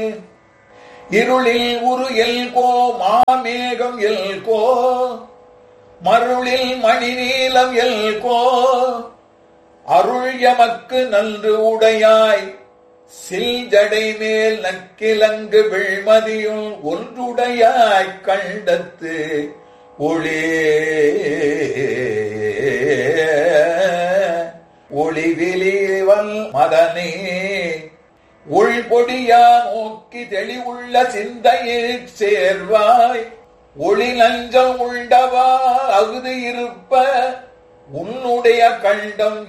இருளில் உரு எல்கோ மாமேகம் எல்கோ மருளில் மணி நீலம் எல்கோ அருள் எமக்கு நன்று உடையாய் சில்ஜடை மேல் நக்கிலங்கு வெள்மதியுள் ஒன்றுடையாய் கண்டத்து ஒளி ஒளிவிலிவல் மதனே உள்பொடியா நோக்கி தெளிவுள்ள சிந்தையில் சேர்வாய் ஒளி நஞ்சம் உண்டவா அகுது இருப்ப உன்னுடைய கண்டம்